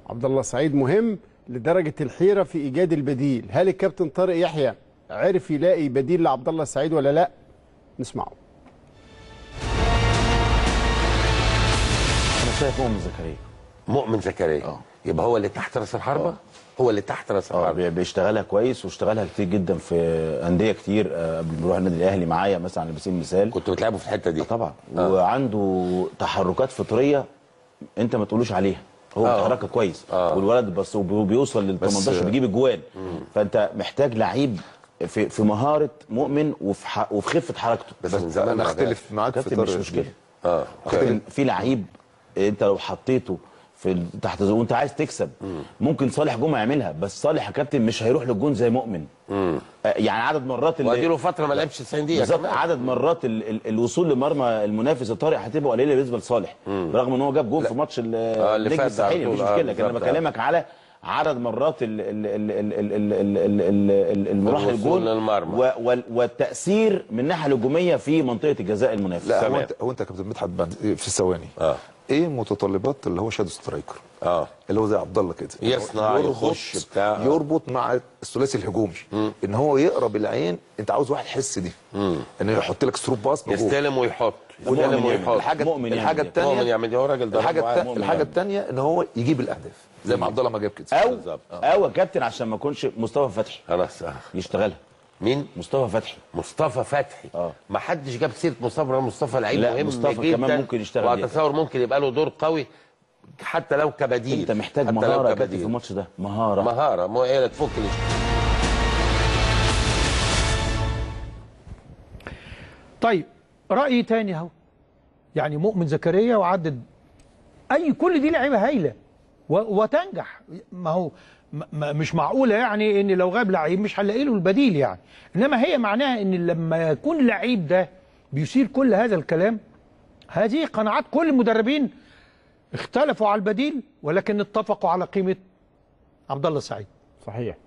عبد الله سعيد مهم لدرجه الحيره في ايجاد البديل هل الكابتن طارق يحيى عرف يلاقي بديل لعبد الله سعيد ولا لا نسمعه انا شايف مؤمن زكريا مؤمن زكريا آه. يبقى هو اللي تحت راس الحربه هو اللي تحت راس اه الحربه بي- بيشتغلها كويس واشتغلها كتير جدا في انديه كتير آه، قبل ما يروح النادي الاهلي معايا مثلا على سبيل المثال كنت بتلعبه في الحته دي آه طبعا وعنده تحركات فطريه انت ما تقولوش عليها هو آه. بيتحرك كويس آه. والولد بس وبي- بيوصل لل بس- 18 بيجيب اجوان فانت محتاج لعيب في في مهاره مؤمن وفي ح- وفي خفه حركته بس من بس زمان انا ما اختلف معاك في كابتن مش طارق مشكله اه كابتن في لعيب انت لو حطيته في ال- تحت زي وانت عايز تكسب ممكن صالح جمعه يعملها بس صالح يا كابتن مش هيروح للجون زي مؤمن آه، يعني عدد مرات اللي وادي له فتره ما لعبش 90 دقيقه بالظبط كمان. عدد مرات ال ال الوصول لمرمى المنافس الطارق هتبقى قليله بالنسبه لصالح رغم ان هو جاب جون في ماتش ال- اللي النجم فات الساحلي على مفيش طول. آه، مشكله لكن انا بالظبط. بكلمك على عدد مرات ال- ال- ال- ال- ال- ال- ال- ال- ال- ال- المراح الوصول الجون للمرمى. و- وال- والتاثير من الناحيه الهجوميه في منطقه الجزاء المنافس لا هو تمام. انت هو انت يا كابتن مدحت بعد في ثواني اه ايه متطلبات اللي هو شادو سترايكر اه اللي هو زي عبد الله كده يصنع، يربط- يخش بتاع. يربط مع الثلاثي الهجومي ان هو يقرب العين انت عاوز واحد يحس دي انه يحط لك ستروب باس بجول. يستلم ويحط مؤمن يستلم يعمل. ويحط الحاجه مؤمن يعمل الحاجه دي. الثانيه مؤمن يعمل دي هو راجل ضرب الحاجه واحد. التا- مؤمن الحاجه يعمل. الثانيه ان هو يجيب الاهداف زي ما عبد الله ما جاب كده او بالظبط. او يا كابتن عشان ما يكونش مصطفى فتحي خلاص آه. يشتغلها مين مصطفى فتحي مصطفى فتحي آه. ما حدش جاب سيره مصطفى رغم مصطفى لعيب لا، مهم مصطفى جدا كمان ممكن يشتغل بيها. واتصور ممكن يبقى له دور قوي حتى لو كبديل انت محتاج حتى لو مهاره يا كابتن كبديل. في الماتش ده مهاره مهاره مو هي اللي تفك الاشكال طيب رأي تاني اهو يعني مؤمن زكريا وعدد اي كل دي لعيبه هايله و- وتنجح ما هو م- م- مش معقوله يعني ان لو غاب لعيب مش هنلاقي له البديل يعني انما هي معناها ان لما يكون اللعيب ده بيثير كل هذا الكلام هذه قناعات كل المدربين اختلفوا على البديل ولكن اتفقوا على قيمه عبد الله السعيد صحيح